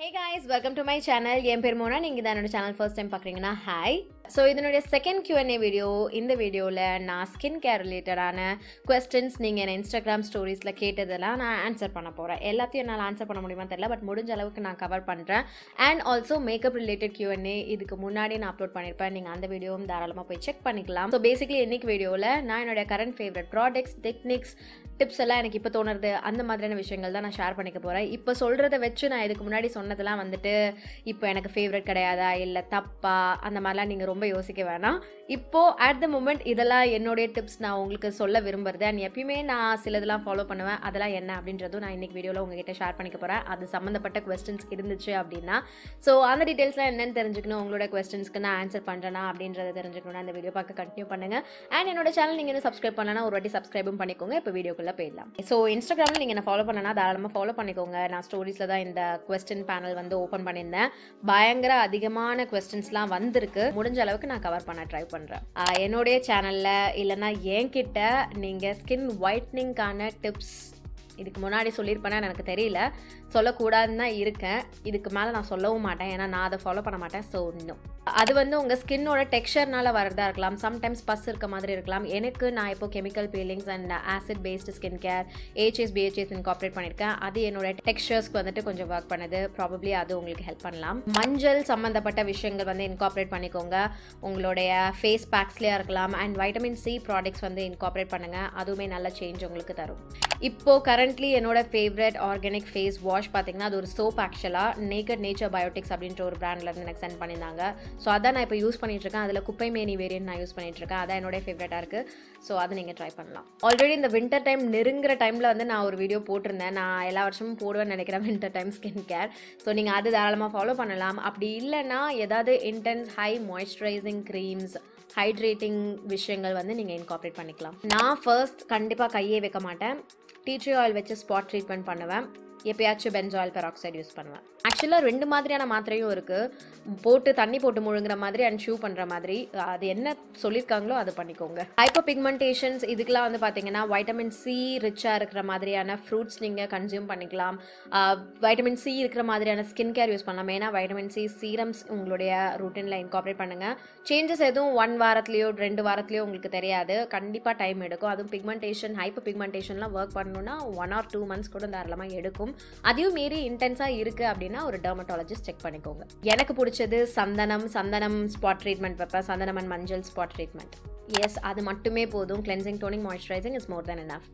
guys welcome to my channel என் பேர் மோனா நீங்கள் தான் என்னோட சேனல் ஃபர்ஸ்ட் டைம் பார்க்குறீங்கன்னா ஹாய் ஸோ இதனுடைய செகண்ட் Q&A வீடியோ இந்த வீடியோவில் நான் ஸ்கின் கேர் ரிலேட்டடான கொஸ்டின்ஸ் நீங்கள் என்ன இன்ஸ்டாகிராம் ஸ்டோரிஸில் கேட்டதெல்லாம் நான் ஆன்சர் பண்ண போகிறேன் எல்லாத்தையும் என்னால் ஆன்சர் பண்ண முடியுமா தெரியல பட் முடிஞ்ச அளவுக்கு நான் கவர் பண்ணுறேன் and also makeup related Q&A இதுக்கு முன்னாடி நான் அப்லோட் பண்ணியிருப்பேன் நீங்கள் அந்த வீடியோவும் தாராளமாக போய் செக் பண்ணிக்கலாம் ஸோ பேசிக்கலி இன்னைக்கு வீடியோவில் நான் என்னுடைய current favourite products techniques tips எல்லாம் எனக்கு இப்போ தோணுறது அந்த மாதிரியான விஷயங்கள் தான் நான் ஷேர் பண்ணிக்க போகிறேன் இப்போ சொல்கிறத வச்சு நான் இதுக்கு முன்னாடி சொன்னதெல்லாம் வந்துட்டு இப்போ எனக்கு ஃபேவரட் கிடையாதா இல்லை தப்பா அந்த மாதிரிலாம் நீங்கள் ரொம்ப யோசிக்க வேணாம் இப்போது அட் த மூமெண்ட் இதெல்லாம் என்னுடைய டிப்ஸ் நான் உங்களுக்கு சொல்ல விரும்புறது அண்ட் எப்பயுமே நான் சிலதெல்லாம் ஃபாலோ பண்ணுவேன் அதெல்லாம் என்ன அப்படின்றதும் நான் இன்னைக்கு வீடியோவில் உங்ககிட்ட ஷேர் பண்ணிக்க போகிறேன் அது சம்மந்தப்பட்ட கொஸ்டின்ஸ் இருந்துச்சு அப்படின்னா ஸோ அந்த டீட்டெயில்ஸ்லாம் என்னென்னு தெரிஞ்சுக்கணும் உங்களோட கொஸ்டின்ஸ்க்கு நான் ஆன்சர் பண்ணுறேனா அப்படின்றத தெரிஞ்சுக்கணும்னா அந்த வீடியோ பார்க்க கண்டினியூ பண்ணுங்கள் அண்ட் என்னோட சேனல் நீங்கள் இன்னும் சப்ஸ்கிரைப் பண்ணலன்னா ஒரு வாட்டி சப்ஸ்கிரைபும் பண்ணிக்கோங்க இப்போ வீடியோக்குள்ளே போயிடலாம் ஸோ இன்ஸ்டாகிராமில் நீங்கள் என்ன ஃபாலோ பண்ணனா தாராளமாக ஃபாலோ பண்ணிக்கோங்க நான் ஸ்டோரிஸில் தான் இந்த கொஸ்டின் பேனல் வந்து ஓப்பன் பண்ணியிருந்தேன் பயங்கர அதிகமான கொஸ்டின்ஸ்லாம் வந்திருக்கு முடிஞ்ச அளவுக்கு நான் கவர் பண்ண ட்ரை பண்ணுறேன் என்னுடைய சேனலில் இல்லைன்னா என்கிட்ட நீங்கள் ஸ்கின் ஒயிட்னிங்கான டிப்ஸ் இதுக்கு முன்னாடி சொல்லியிருப்பேன்னு எனக்கு தெரியல சொல்லக்கூடாதுன்னு தான் இருக்கேன் இதுக்கு மேலே நான் சொல்லவும் மாட்டேன் ஏன்னா நான் அதை ஃபாலோ பண்ண மாட்டேன் ஸோ இன்னும் அது வந்து உங்கள் ஸ்கின்னோட டெக்ஸ்சர்னால வரதா இருக்கலாம் சம்டைம்ஸ் பஸ் இருக்க மாதிரி இருக்கலாம் எனக்கு நான் இப்போ chemical peelings and acid based skin care AHAs BHAs incorporate பண்ணியிருக்கேன் அது என்னோட டெக்ஸ்சர்ஸ்க்கு வந்துட்டு கொஞ்சம் ஒர்க் பண்ணுது ப்ராபப்ளி அது உங்களுக்கு ஹெல்ப் பண்ணலாம் மஞ்சள் சம்மந்தப்பட்ட விஷயங்கள் வந்து இன்காப்ரேட் பண்ணிக்கோங்க உங்களுடைய ஃபேஸ் பேக்ஸ்லேயே இருக்கலாம் அண்ட் வைட்டமின் சி ப்ராடக்ட்ஸ் வந்து இன்காப்ரேட் பண்ணுங்கள் அதுவுமே நல்ல சேஞ்ச் உங்களுக்கு தரும் இப்போ கரண்ட்லி என்னோட ஃபேவரட் ஆர்கானிக் ஃபேஸ் வாஷ் பார்த்தீங்கன்னா அது ஒரு சோப் ஆக்சுவலாக நேக்கட் நேச்சர் பயோட்டிக்ஸ் அப்படின்ற ஒரு பிராண்ட்லேருந்து எனக்கு சென்ட் பண்ணியிருந்தாங்க ஸோ அதான் நான் இப்போ யூஸ் பண்ணிட்டு இருக்கேன் அதில் குப்பை மேனி வேரியன்ட் நான் யூஸ் பண்ணிட்டு இருக்கேன் அதான் என்னோட ஃபேவரட்டாக இருக்குது ஸோ அதை நீங்கள் ட்ரை பண்ணலாம் ஆல்ரெடி இந்த வின்டர் டைம் நெருங்குற டைமில் வந்து நான் ஒரு வீடியோ போட்டிருந்தேன் நான் எல்லா வருஷமும் போடுவேன்னு நினைக்கிறேன் winter time skin care so நீங்கள் அது தாராளமாக ஃபாலோ பண்ணலாம் அப்படி இல்லைன்னா ஏதாவது intense high moisturising creams hydrating விஷயங்கள் வந்து நீங்கள் இன்காப்ரேட் பண்ணிக்கலாம் நான் ஃபர்ஸ்ட் கண்டிப்பாக கையே வைக்க மாட்டேன் டீ ட்ரீ ஆயில் வச்சு ஸ்பாட் ட்ரீட்மெண்ட் பண்ணுவேன் எப்பயாச்சும் பென்சாயில் பெராக்சைடு யூஸ் பண்ணுவேன் ஆக்சுவலாக ரெண்டு மாதிரியான மாத்திரையும் இருக்குது போட்டு தண்ணி போட்டு முழுங்குற மாதிரி அண்ட் ஷூ பண்ணுற மாதிரி அது என்ன சொல்லியிருக்காங்களோ அது பண்ணிக்கோங்க ஹைப்போ பிக்மெண்டேஷன்ஸ் இதுக்கெலாம் வந்து பார்த்தீங்கன்னா வைட்டமின் சி ரிச்சாக இருக்கிற மாதிரியான ஃப்ரூட்ஸ் நீங்கள் கன்சியூம் பண்ணிக்கலாம் வைட்டமின் சி இருக்கிற மாதிரியான ஸ்கின் கேர் யூஸ் பண்ணலாம் ஏன்னா வைட்டமின் சி சீரம்ஸ் உங்களுடைய ரூட்டீனில் இன்காப்ரேட் பண்ணுங்கள் சேஞ்சஸ் எதுவும் ஒன் வாரத்துலேயோ ரெண்டு வாரத்துலேயோ உங்களுக்கு தெரியாது கண்டிப்பாக டைம் எடுக்கும் அதுவும் பிக்மெண்டேஷன் ஹைப்போ பிக்மெண்டேஷன்லாம் ஒர்க் பண்ணணும்னா ஒன் ஆர் டூ மந்த்ஸ் கூட தாராளமாக எடுக்கும் அதையும் மீறி இன்டென்ஸாக இருக்குது அப்படின்னா ஒரு டெர்மட்டாலஜிஸ்ட் செக் பண்ணிக்கோங்க எனக்கு பிடிச்சது சந்தனம் சந்தனம் ஸ்பாட் ட்ரீட்மெண்ட் வைப்பேன் சந்தனம் அண்ட் மஞ்சள் ஸ்பாட் ட்ரீட்மெண்ட் எஸ் அது மட்டுமே போதும் cleansing toning moisturising is more then enough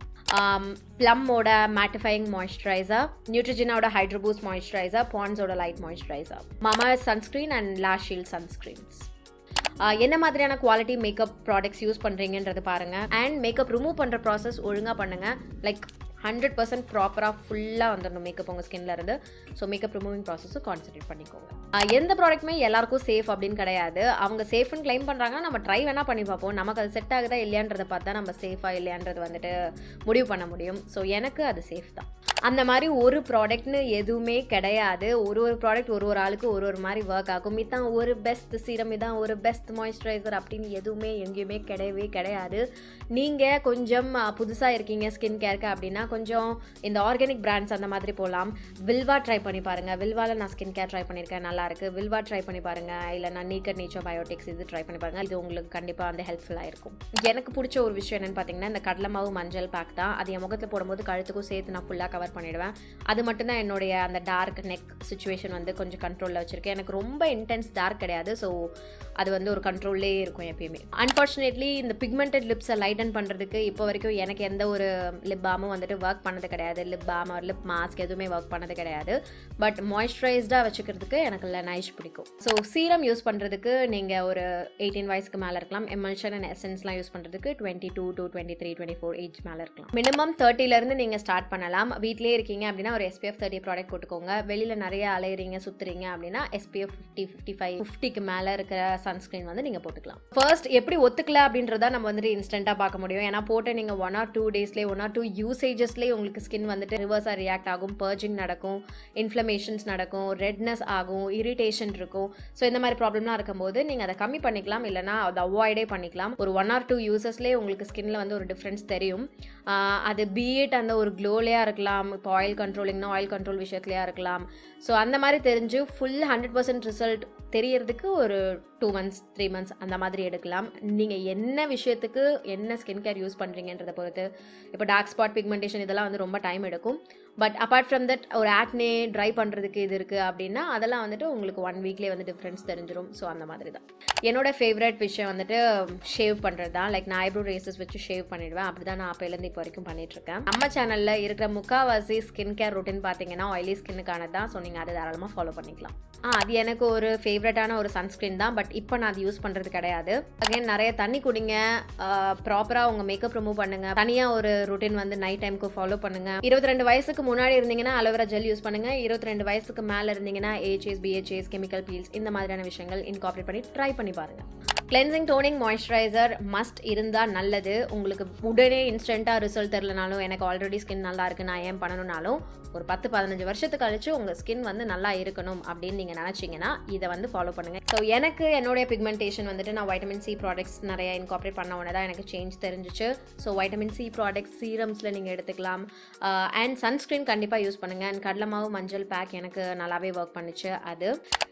ப்ளம்மோட மேட்டிஃபைங் மாய்ஸ்சரைசர் நியூட்ரிஜினோட ஹைட்ரோபூஸ் மாய்ஸ்சரைசர் பான்ஸோட லைட் மாய்ஸ்சரைசர் மாமா சன்ஸ்க்ரீன் அண்ட் லாஷீல் சன்ஸ்க்ரீன்ஸ் என்ன மாதிரியான குவாலிட்டி மேக்கப் ப்ராடக்ட்ஸ் யூஸ் பண்ணுறீங்கன்றது பாருங்கள் அண்ட் மேக்கப் ரிமூவ் பண்ணுற ப்ராசஸ் ஒழுங்காக பண்ணுங்கள் லைக் ஹண்ட்ரட் பர்சன்ட் ப்ராப்பராக ஃபுல்லாக வந்துடணும் மேக்கப் உங்கள் ஸ்கின்ல இருந்து ஸோ மேக்கப் ரிமூவிங் ப்ராசஸும் கான்சன்ட்ரேட் பண்ணிக்கோங்க எந்த ப்ராடக்ட்டுமே எல்லாருக்கும் சேஃப் அப்படின்னு கிடையாது அவங்க சேஃப்னு கிளைம் பண்ணுறாங்கன்னா நம்ம ட்ரை வேணால் பண்ணி பார்ப்போம் நமக்கு அது செட் ஆகுதா இல்லையான்றதை பார்த்தா நம்ம சேஃபாக இல்லையான்றது வந்துட்டு முடிவு பண்ண முடியும் ஸோ எனக்கு அது சேஃப் தான் அந்த மாதிரி ஒரு ப்ராடக்ட்னு எதுவுமே கிடையாது ஒரு ஒரு ப்ராடக்ட் ஒரு ஒரு ஆளுக்கு ஒரு ஒரு மாதிரி ஒர்க் ஆகும் இதான் ஒரு பெஸ்ட் சீரம் இதான் ஒரு பெஸ்ட் மாய்ஸ்சரைசர் அப்படின்னு எதுவுமே எங்கேயுமே கிடையவே கிடையாது நீங்கள் கொஞ்சம் புதுசாக இருக்கீங்க ஸ்கின் கேருக்கு அப்படின்னா கொஞ்சம் இந்த ஆர்கானிக் பிராண்ட்ஸ் அந்த மாதிரி போகலாம் வில்வா ட்ரை பண்ணி பாருங்கள் வில்வாவில் நான் ஸ்கின் கேர் ட்ரை பண்ணியிருக்கேன் நல்லா இருக்குது வில்வா ட்ரை பண்ணி பாருங்கள் இல்லை நான் நீக்கட் நேச்சர் பயோட்டிக்ஸ் இது ட்ரை பண்ணி பாருங்கள் இது உங்களுக்கு கண்டிப்பாக வந்து ஹெல்ப்ஃபுல்லாக இருக்கும் எனக்கு பிடிச்ச ஒரு விஷயம் என்னென்னு பார்த்தீங்கன்னா இந்த கடலை மாவு மஞ்சள் பேக் தான் அது என் முகத்தில் போடும்போது கழுத்துக்கும் சேர்த்து நான் ஃபுல்லாக கவர் பண்ணிடுவேன் அது மட்டும்தான் என்னுடைய அந்த டார்க் நெக் சுச்சுவேஷன் வந்து கொஞ்சம் கண்ட்ரோலில் வச்சுருக்கேன் எனக்கு ரொம்ப இன்டென்ஸ் டார்க் கிடையாது ஸோ அது வந்து ஒரு கண்ட்ரோல்லே இருக்கும் எப்பயுமே அன்ஃபார்ச்சுனேட்லி இந்த பிக்மெண்டட் லிப்ஸை லைட்டன் பண்ணுறதுக்கு இப்போ வரைக்கும் எனக்கு எந்த ஒரு லிப் பாமும் வந்துட்டு ஒர்க் பண்ணது கிடையாது லிப் பாம் ஒரு லிப் மாஸ்க் எதுவுமே ஒர்க் பண்ணது கிடையாது பட் மாய்ஸ்சரைஸ்டாக வச்சுக்கிறதுக்கு எனக்கு நைஸ் பிடிக்கும் ஸோ சீரம் யூஸ் பண்ணுறதுக்கு நீங்கள் ஒரு எயிட்டீன் வயசுக்கு மேலே இருக்கலாம் எமல்ஷன் அண்ட் எசன்ஸ்லாம் யூஸ் பண்ணுறதுக்கு twenty two to twenty three twenty four age மேலே இருக்கலாம் மினிமம் தேர்ட்டிலேருந்து நீங்கள் ஸ்டார்ட் பண்ணலாம் வீட்டிலே இருக்கீங்க அப்படின்னா ஒரு எஸ்பிஎஃப் தேர்ட்டி ப்ராடக்ட் போட்டுக்கோங்க வெளியில் நிறைய அலையிறீங்க சுற்றுறீங்க அப்படின்னா எஸ்பிஎஃப் ஃபிஃப்டி ஃபிஃப்டி ஃபைவ் ஃபிஃப்டிக்கு மேலே இருக்கிற சன்ஸ்க்ரீன் வந்து நீங்கள் போட்டுக்கலாம் ஃபர்ஸ்ட் எப்படி ஒத்துக்கல அப்படின்றத நம்ம வந்துட்டு இன்ஸ்டண்ட்டாக பார்க்க முடியும் ஏன்னா போட்டு நீங்கள் ஒன் ஆர் டூ டேஸ்லேயே ஒன் ஆர் டூ யூசேஜஸ்லேயே உங்களுக்கு ஸ்கின் வந்துட்டு ரிவர்ஸாக ரியாக்ட் ஆகும் பர்ஜிங் நடக்கும் இன்ஃப்ளமேஷன்ஸ் நடக்கும் ரெட்னஸ் ஆகும் இரிட்டேஷன் இருக்கும் ஸோ இந்த மாதிரி ப்ராப்ளம்லாம் இருக்கும்போது நீங்கள் அதை கம்மி பண்ணிக்கலாம் இல்லைனா அதை அவாய்டே பண்ணிக்கலாம் ஒரு ஒன் ஆர் டூ யூசஸ்லேயே உங்களுக்கு ஸ்கின்ல வந்து ஒரு டிஃப்ரென்ஸ் தெரியும் ஆஹ் அது பீட் அந்த ஒரு க்ளோலையாக இருக்கலாம் இருக்கலாம் இப்போ ஆயில் கண்ட்ரோலிங்னா ஆயில் கண்ட்ரோல் விஷயத்துலையா இருக்கலாம் ஸோ அந்த மாதிரி தெரிஞ்சு ஃபுல் ஹண்ட்ரட் பர்சன்ட் ரிசல்ட் தெரியறதுக்கு ஒரு டூ மந்த்ஸ் த்ரீ மந்த்ஸ் அந்த மாதிரி எடுக்கலாம் நீங்கள் என்ன விஷயத்துக்கு என்ன ஸ்கின் கேர் யூஸ் பண்ணுறீங்கன்றதை பொறுத்து இப்போ டார்க் ஸ்பாட் பிக்மெண்டேஷன் இதெல்லாம் வந்து ரொம்ப டைம் எடுக்கும் பட் அப்பார்ட் ஃப்ரம் தட் ஒரு ஆக்னே ட்ரை பண்ணுறதுக்கு இது இருக்குது அப்படின்னா அதெல்லாம் வந்துட்டு உங்களுக்கு ஒன் வீக்லேயே வந்து டிஃப்ரென்ஸ் தெரிஞ்சிடும் ஸோ அந்த மாதிரி தான் என்னோட ஃபேவரட் விஷயம் வந்துட்டு ஷேவ் பண்ணுறது தான் லைக் நான் ஐப்ரோ ரேசஸ் வச்சு ஷேவ் பண்ணிடுவேன் அப்படி தான் நான் அப்போலேருந்து இப்போ வரைக்கும் பண்ணிகிட்ருக்கேன் நம்ம சேனலில் இருக்கிற முக்காவாசி ஸ்கின் கேர் ரொட்டீன் பார்த்தீங்கன்னா ஆயிலி ஸ்கின்னுக்கானது தான் ஸோ நீங்கள் அதை தாராளமாக ஃபாலோ பண்ணிக்கலாம் ஆ அது எனக்கு ஒரு ஃபேவரட்டான ஒரு சன்ஸ்க்ரீன் தான் பட் இப்போ நான் அது யூஸ் பண்ணுறது கிடையாது அகைன் நிறைய தண்ணி குடிங்க ப்ராப்பராக உங்கள் மேக்கப் ரிமூவ் பண்ணுங்க தனியாக ஒரு ருட்டீன் வந்து நைட் டைமுக்கு ஃபாலோ பண்ணுங்க இருபத்தி ரெண்டு வயசுக்கு முன்னாடி இருந்தீங்கன்னா அலோவேரா ஜெல் யூஸ் பண்ணுங்க இருபத்தி ரெண்டு வயசுக்கு மேலே இருந்தீங்கன்னா ஏஹெச்எஸ் பிஹெச்எஸ் கெமிக்கல் பீல்ஸ் இந்த மாதிரியான விஷயங்கள் இன்கார்பரேட் பண்ணி ட்ரை பண்ணி பாருங்க கிளென்சிங் டோனிங் மாய்ஸ்சரைசர் மஸ்ட் இருந்தால் நல்லது உங்களுக்கு உடனே இன்ஸ்டண்ட்டாக ரிசல்ட் தெரிலனாலும் எனக்கு ஆல்ரெடி ஸ்கின் நல்லா இருக்கு நான் ஏன் பண்ணணும்னாலும் ஒரு பத்து பதினஞ்சு வருஷத்துக்கு கழிச்சு உங்கள் ஸ்கின் வந்து நல்லா இருக்கணும் அப்படின்னு நீங்கள் நினச்சிங்கன்னா இதை வந்து ஃபாலோ பண்ணுங்கள் ஸோ எனக்கு என்னுடைய பிக்மெண்டேஷன் வந்துட்டு நான் வைட்டமின் சி ப்ராடக்ட்ஸ் நிறைய இன்கார்பரேட் பண்ண உடனே தான் எனக்கு சேஞ்ச் தெரிஞ்சிச்சு ஸோ வைட்டமின் சி ப்ராடக்ட்ஸ் சீரம்ஸில் நீங்கள் எடுத்துக்கலாம் அண்ட் சன்ஸ்க்ரீன் கண்டிப்பாக யூஸ் பண்ணுங்கள் அண்ட் கடலை மாவு மஞ்சள் பேக் எனக்கு நல்லாவே ஒர்க் பண்ணுச்சு அது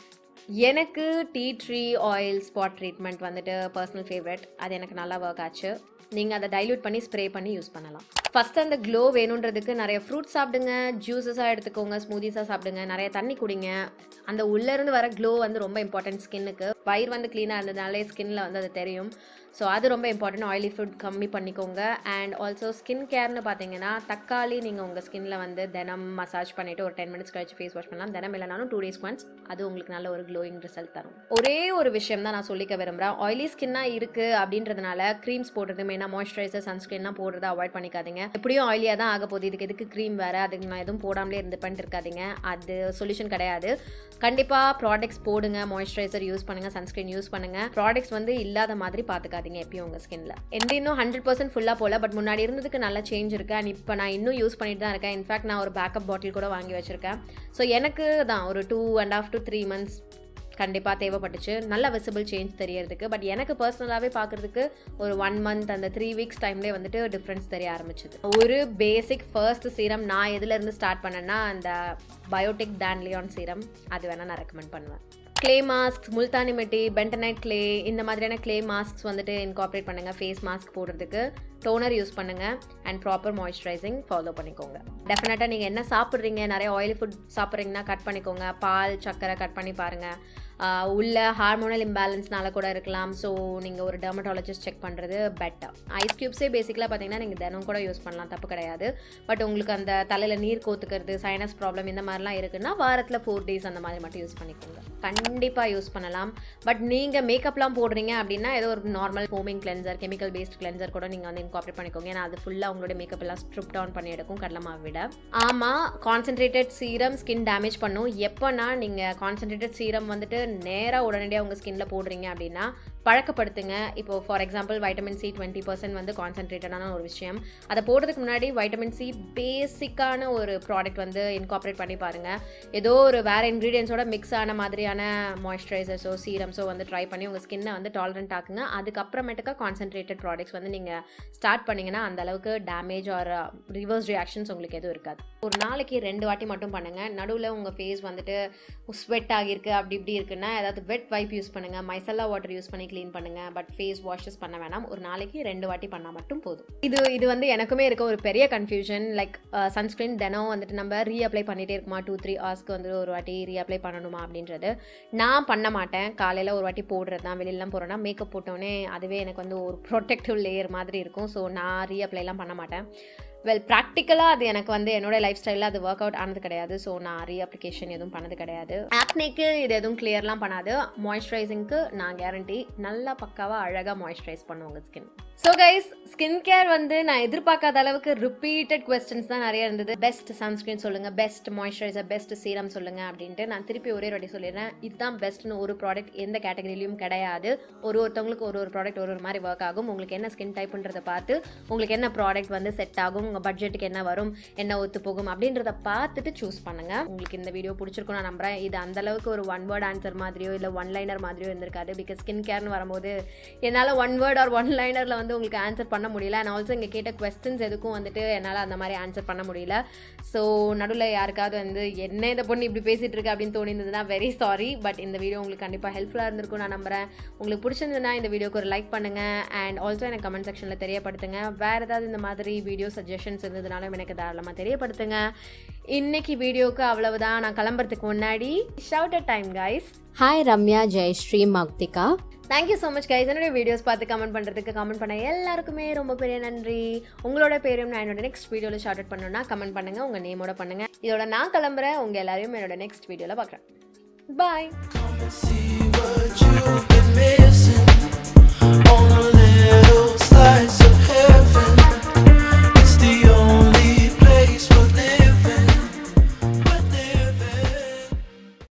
எனக்கு tea tree oil spot treatment வந்துட்டு பர்சனல் ஃபேவரட் அது எனக்கு நல்லா ஒர்க் ஆச்சு நீங்கள் அதை டைல்யூட் பண்ணி ஸ்ப்ரே பண்ணி யூஸ் பண்ணலாம் ஃபஸ்ட் அந்த க்ளோ வேணுன்றதுக்கு நிறைய ஃப்ரூட் சாப்பிடுங்க ஜூஸஸாக எடுத்துக்கோங்க ஸ்மூதிஸாக சாப்பிடுங்க நிறைய தண்ணி குடிங்க அந்த உள்ளேருந்து வர க்ளோ வந்து ரொம்ப இம்பார்ட்டன்ட் ஸ்கின்னுக்கு வயிறு வந்து க்ளீனாக இருந்ததுனாலே ஸ்கின்னில் வந்து அது தெரியும் ஸோ அது ரொம்ப இம்பார்ட்டன்ட் ஆயிலி ஃபுட் கம்மி பண்ணிக்கோங்க அண்ட் ஆல்சோ ஸ்கின் கேர்னு பார்த்தீங்கன்னா தக்காளி நீங்கள் உங்கள் ஸ்கின்னில் வந்து தினம் மசாஜ் பண்ணிவிட்டு ஒரு டென் மினிட்ஸ் கழிச்சு ஃபேஸ் வாஷ் பண்ணலாம் தினம் இல்லைனாலும் டூ டேஸ் ஒன்ஸ் அது உங்களுக்கு நல்ல ஒரு க்ளோயிங் ரிசல்ட் தரும் ஒரே ஒரு விஷயம் தான் நான் சொல்லிக்க விரும்புகிறேன் ஆயிலி ஸ்கின்னாக இருக்குது அப்படின்றதுனால க்ரீம்ஸ் போடுறது மெயினாக மாய்ஸ்சரைசர் சன்ஸ்க்ரீன்லாம் போடுறத அவாய்ட் பண்ணிக்காதீங்க எப்படியும் ஆயிலியாக தான் ஆக போகுது இதுக்கு எதுக்கு க்ரீம் வேறு அதுக்கு நான் எதுவும் போடாமலே இருந்து பண்ணிட்டு இருக்காதீங்க அது சொல்யூஷன் கிடையாது கண்டிப்பாக ப்ராடக்ட்ஸ் போடுங்க மாய்ஸ்சரைசர் யூஸ் பண்ணுங்கள் சன்ஸ்க்ரீன் யூஸ் பண்ணுங்கள் ப்ராடக்ட்ஸ் வந்து இல்லாத மாதிரி பார்த்துக்காதீங்க எப்பயும் உங்கள் ஸ்கின்ல எந்த இன்னும் ஹண்ட்ரட் பர்சன்ட் ஃபுல்லாக போல பட் முன்னாடி இருந்ததுக்கு நல்ல சேஞ்ச் இருக்கு அண்ட் இப்போ நான் இன்னும் யூஸ் பண்ணிட்டு தான் இருக்கேன் இன்ஃபேக்ட் நான் ஒரு பேக்கப் பாட்டில் கூட வாங்கி வச்சிருக்கேன் ஸோ எனக்கு தான் ஒரு two and half to three months கண்டிப்பாக தேவைப்பட்டுச்சு நல்ல விசிபிள் சேஞ்ச் தெரியறதுக்கு பட் எனக்கு பர்சனலாகவே பார்க்குறதுக்கு ஒரு ஒன் மந்த் அந்த த்ரீ வீக்ஸ் டைம்லேயே வந்துட்டு டிஃப்ரென்ஸ் தெரிய ஆரம்பிச்சது ஒரு பேசிக் ஃபர்ஸ்ட் சீரம் நான் எதுலேருந்து ஸ்டார்ட் பண்ணேன்னா அந்த பயோட்டிக் டேன்லியான் சீரம் அது வேணால் நான் ரெக்கமெண்ட் பண்ணுவேன் க்ளே மாஸ்க் முல்தானி மெட்டி பென்டனைட் க்ளே இந்த மாதிரியான க்ளே மாஸ்க்ஸ் வந்துட்டு இன்கார்பரேட் பண்ணுங்கள் ஃபேஸ் மாஸ்க் போடுறதுக்கு டோனர் யூஸ் பண்ணுங்கள் அண்ட் ப்ராப்பர் மாய்ஸ்சரைசிங் ஃபாலோ பண்ணிக்கோங்க டெஃபினட்டாக நீங்கள் என்ன சாப்பிட்றீங்க நிறைய ஆயில் ஃபுட் சாப்பிட்றீங்கன்னா கட் பண்ணிக்கோங்க பால் சர்க்கரை கட் பண்ணி பாருங்கள் உள்ள ஹார்மோனல் இம்பேலன்ஸ்னால கூட இருக்கலாம் ஸோ நீங்கள் ஒரு டெர்மட்டாலஜிஸ்ட் செக் பண்ணுறது பெட்டர் ஐஸ் க்யூப்ஸே பேசிக்கலாக பார்த்தீங்கன்னா நீங்கள் தினம் கூட யூஸ் பண்ணலாம் தப்பு கிடையாது பட் உங்களுக்கு அந்த தலையில் நீர் கோத்துக்கிறது சைனஸ் ப்ராப்ளம் இந்த மாதிரிலாம் இருக்குன்னா வாரத்தில் ஃபோர் டேஸ் அந்த மாதிரி மட்டும் யூஸ் பண்ணிக்கோங்க கண்டிப்பாக யூஸ் பண்ணலாம் பட் நீங்கள் மேக்கப்லாம் போடுறீங்க அப்படின்னா ஏதோ ஒரு normal foaming cleanser chemical based cleanser கூட நீங்கள் வந்து இன்கார்பரேட் பண்ணிக்கோங்க ஏன்னா அது ஃபுல்லாக உங்களோட மேக்கப் எல்லாம் ஸ்ட்ரிப் டவுன் பண்ணி எடுக்கும் கடலை மாவு விட ஆமாம் கான்சென்ட்ரேட்டட் சீரம் ஸ்கின் டேமேஜ் பண்ணும் எப்போனா நீங்கள் கான்சென்ட்ரேட்டட் சீரம் வந்துட்டு நேராக உடனடியாக உங்கள் ஸ்கின்ல போடுறீங்க அப்படின்னா பழக்கப்படுத்துங்க இப்போ for example vitamin C twenty percent வந்து கான்சென்ட்ரேட்டடான ஒரு விஷயம் அதை போடுறதுக்கு முன்னாடி வைட்டமின் சி பேசிக்கான ஒரு ப்ராடக்ட் வந்து இன்கார்பரேட் பண்ணி பாருங்கள் ஏதோ ஒரு வேறு இன்க்ரீடியன்ஸோட மிக்ஸ் ஆன மாதிரியான மாய்ஸ்சரைசர்ஸோ சீரம்ஸோ வந்து ட்ரை பண்ணி உங்கள் ஸ்கின்னை வந்து டாலரண்ட் ஆக்குங்க அதுக்கப்புறமேட்டுக்கா கான்சென்ட்ரேட்டட் ப்ராடக்ட்ஸ் வந்து நீங்கள் ஸ்டார்ட் பண்ணிங்கன்னா அந்த அளவுக்கு டேமேஜ் ஆர் ரிவர்ஸ் ரியாக்ஷன்ஸ் உங்களுக்கு எதுவும் இருக்காது ஒரு நாளைக்கு ரெண்டு வாட்டி மட்டும் பண்ணுங்கள் நடுவில் உங்கள் ஃபேஸ் வந்துட்டு ஸ்வெட் ஆகியிருக்கு அப்படி இப்படி இருக்குன்னா ஏதாவது வெட் வைப் யூஸ் பண்ணுங்கள் மைசல்லா வாட்டர் யூஸ் பண்ணி க்ளீன் பண்ணுங்கள் பட் ஃபேஸ் வாஷஸ் பண்ண வேணாம் ஒரு நாளைக்கு ரெண்டு வாட்டி பண்ணால் மட்டும் போதும் இது இது வந்து எனக்குமே இருக்க ஒரு பெரிய கன்ஃபியூஷன் லைக் சன்ஸ்க்ரீன் தினம் வந்துட்டு நம்ம ரீஅப்ளை பண்ணிகிட்டே இருக்குமா டூ த்ரீ ஹவர்ஸ்க்கு வந்து ஒரு வாட்டி ரீஅப்ளை பண்ணணுமா அப்படின்றது நான் பண்ண மாட்டேன் காலையில் ஒரு வாட்டி போடுறது தான் வெளியிலலாம் போகிறேன்னா மேக்கப் போட்டோன்னே அதுவே எனக்கு வந்து ஒரு ப்ரொடெக்டிவ் லேயர் மாதிரி இருக்கும் ஸோ நான் ரீஅப்ளைலாம் பண்ண மாட்டேன் வெல் ப்ராக்டிக்கலாக அது எனக்கு வந்து என்னோட லைஃப் ஸ்டைலில் அது ஒர்க் அவுட் ஆனது கிடையாது ஸோ நான் ரீஅப்ளிகேஷன் எதுவும் பண்ணது கிடையாது ஆக்னேக்கு இது எதுவும் கிளியர்லாம் பண்ணாது மாய்ஸ்சரைசிங்க்கு நான் கேரண்டி நல்லா பக்காவாக அழகாக மாய்ஸ்சரைஸ் பண்ணும் உங்கள் skin so guys skin care வந்து நான் எதிர்பார்க்காத அளவுக்கு ரிப்பீட்டட் கொஸ்டின்ஸ் தான் நிறைய இருந்தது பெஸ்ட் சன்ஸ்கிரீன் சொல்லுங்கள் பெஸ்ட் மாய்ஸ்சரைசர் பெஸ்ட் சீரம் சொல்லுங்கள் அப்படின்ட்டு நான் திருப்பி ஒரே வாட்டி சொல்லிடுறேன் இதுதான் பெஸ்ட்னு ஒரு ப்ராடக்ட் எந்த கேட்டகரியிலையும் கிடையாது ஒரு ஒருத்தவங்களுக்கு ஒரு ஒரு ப்ராடக்ட் ஒரு ஒரு மாதிரி ஒர்க் ஆகும் உங்களுக்கு என்ன ஸ்கின் டைப்ன்றதை பார்த்து உங்களுக்கு என்ன ப்ராடக்ட் வந்து செட் ஆகும் உங்கள் பட்ஜெட்டுக்கு என்ன வரும் என்ன ஒத்து போகும் அப்படின்றத பார்த்துட்டு சூஸ் பண்ணுங்கள் உங்களுக்கு இந்த வீடியோ பிடிச்சிருக்கும் நான் நம்புறேன் இது அந்த அளவுக்கு ஒரு ஒன் வேர்ட் ஆன்சர் மாதிரியோ இல்லை ஒன் லைனர் மாதிரியோ இருந்திருக்காது பிகாஸ் ஸ்கின் கேர்னு வரும்போது என்னால் ஒன் வேர்ட் ஆர் ஒன் லைனரில் வந்து உங்களுக்கு ஆன்சர் பண்ண முடியல அண்ட் ஆல்சோ இங்கே கேட்ட கொஸ்டின்ஸ் எதுக்கும் வந்துட்டு என்னால் அந்த மாதிரி ஆன்சர் பண்ண முடியல ஸோ நடுவில் யாருக்காவது வந்து என்ன இந்த பொண்ணு இப்படி பேசிகிட்டு இருக்கு அப்படின்னு தோணியிருந்ததுன்னா வெரி சாரி பட் இந்த வீடியோ உங்களுக்கு கண்டிப்பாக ஹெல்ப்ஃபுல்லாக இருந்திருக்கும் நான் நம்புறேன் உங்களுக்கு பிடிச்சிருந்ததுன்னா இந்த வீடியோக்கு ஒரு லைக் பண்ணுங்கள் அண்ட் ஆல்சோ எனக்கு கமெண்ட் செக்ஷனில் தெரியப்படுத்துங்க வேறு ஏதாவது இந்த மாதிரி வீடியோ சஜஷன்ஸ் இருந்ததுனாலும் எனக்கு தாராளமாக தெரியப்படுத்துங்க இன்னைக்கு வீடியோக்கு அவ்வளவுதான் நான் கிளம்புறதுக்கு முன்னாடி shout out time guys hi Ramya Jayashree Makthika thank you so much guys என்னுடைய வீடியோஸ் பார்த்து கமெண்ட் பண்ணுறதுக்கு கமெண்ட் பண்ண எல்லாருக்குமே ரொம்ப பெரிய நன்றி உங்களோட பேரும் நான் என்னோட நெக்ஸ்ட் வீடியோவில் ஷார்ட் அவுட் பண்ணணும்னா கமெண்ட் பண்ணுங்கள் உங்கள் நேமோட பண்ணுங்கள் இதோட நான் கிளம்புறேன் உங்கள் எல்லாரையும் என்னோட நெக்ஸ்ட் வீடியோவில் பார்க்குறேன் பாய்